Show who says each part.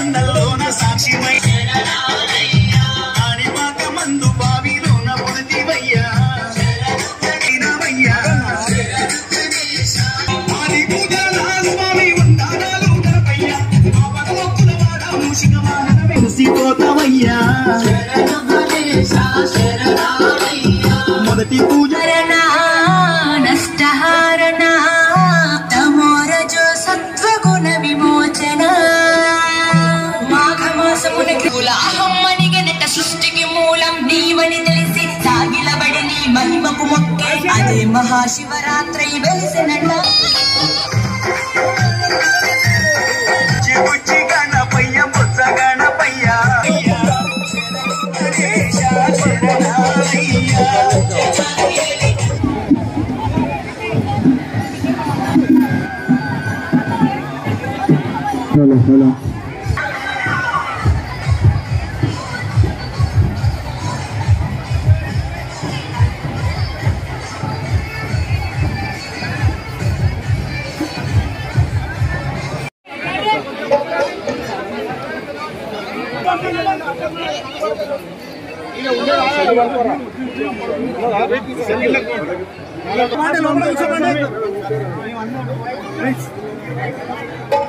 Speaker 1: కొండల్లోన సాక్షిమై ఆడిపాక మందు బావిలోన పుడితివయ్యా తినవయ్యా ఆది పూజల స్వామి ఉండారాలు గణపయ్యా మా భగవంతుల వాడ మూషిక వాహన వెలిసిపోతావయ్యా మొదటి పూజ
Speaker 2: హరణ నష్టహారణ తమోరజో సత్వగుణ విమోచన మాఘమాసమున కులాహమ్మనిగ నట సృష్టికి మూలం నీవని తెలిసి సాగిలబడి నీ మహిమకు మొక్కే అదే మహాశివరాత్రి వెలిసినట
Speaker 1: చిబుచ్చి గణపయ్య బుచ్చ గణపయ్య
Speaker 3: హలో హలో
Speaker 1: లోపల కూర్చోండి